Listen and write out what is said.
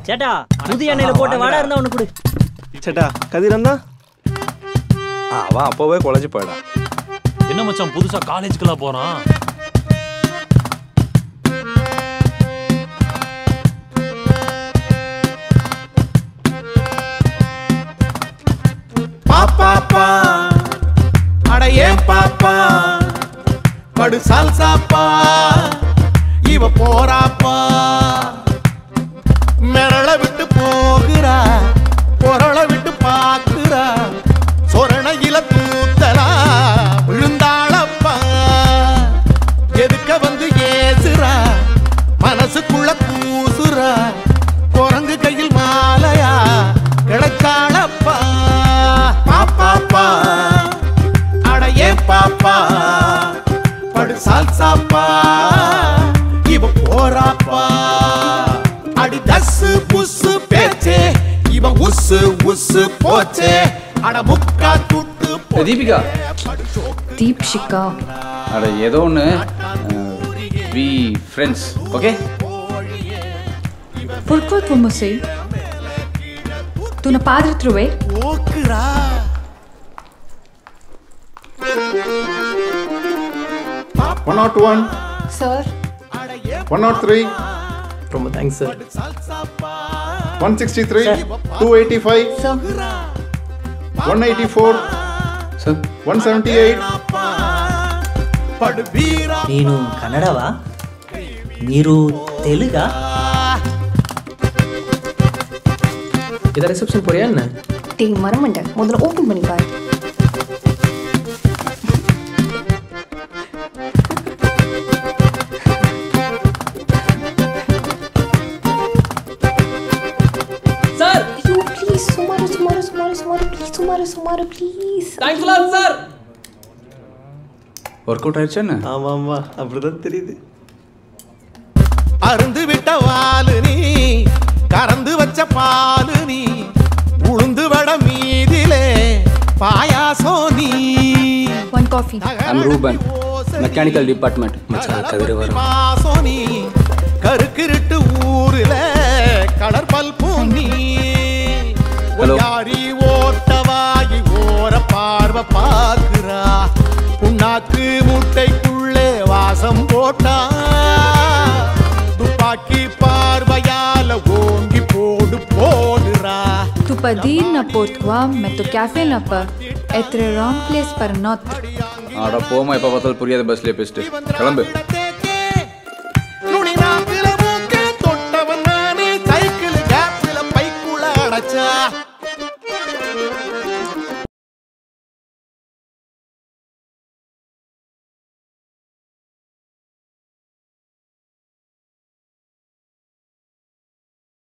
சேட்டா புதிய எண்ணெயில போட்ட வடை இருந்தா ஒண்ணு கொடு சேட்டா கதிரன் தான் அவன் அப்போவே குழஞ்சி போயிடான் என்ன மச்சான் புதுசா காலேஜுக்குலாம் போறான் பாப்பாப்பா அட ஏன் பாப்பா படு சால்சாப்பா இவ போறாப்பா மிரள விட்டு போகிறா பொரள விட்டு பாக்குறா சொரணையில தூத்தலா விழுந்தாளப்பா எதுக்க வந்து ஏசுறா மனசுக்குள்ள கூசுறா குரங்கு கையில் மாலையா கிடைச்சாளப்பா பாப்பாப்பா அட ஏன் பாப்பா படு சால்சாப்பா இவ போறாப்பா அடி தஸ்ஸு புஸ்ஸு பேச்சே இவன் உஸ்ஸு உஸ்ஸு போச்சே அட முக்கா துட்டு தீபிகா தீப்ஷிகா அட ஏதோ ஒன்று we friends okay Pourquoi tu me sais Tu n'as pas retrouvé போக்குறா one not one Sir one not three ரொம்ப thanks sir one sixty three two eighty five Sir one eighty four sir one seventy eight పడు వీరా ನೀನು ಕನ್ನಡವಾ ನೀರು ತೆಲುಗಾ இதை reception போறியா என்ன டேய் மரமண்ட முதல்ல ஓபன் பண்ணி பாரு சார் ஐயோ ப்ளீஸ் சுமாரு சுமாரு சுமாரு சுமாரு ப்ளீஸ் சுமாரு சுமாரு please thanks lot sir work out ஆயிடுச்சா என்ன ஆமா ஆமா அப்படிதான் தெரியுது அருந்து விட்ட வாலு நீ கறந்து வச்ச பாலு நீ உளுந்து வட மீதிலே பாயாசம் நீ one coffee I'm Ruben mechanical department மச்சான் கதிர வரும் வாசம் நீ கருக்கிருட்டு ஊருல கடற்பல் பூ நீ Hello. யாரி ஓட்டவாயி ஓர பார்வை பார்க்கிறா புண்ணாக்கு முட்டைக்குள்ளே வாசம் போட்டா துப்பாக்கி பார்வையால ஓங்கி போடு போடுறா Tu peux dire n'importe quoi, mais ton café n'a pas être remplacé par un autre. ஆட போமா எப்போ பார்த்தாலும் புரியாத பஸ்லேயே பேசிட்டு கிளம்பு நுனி நாக்குல மூக்க தொட்டவன் நானே சைக்கிள் கேப்ல பைக்குள்ள அடைச்சா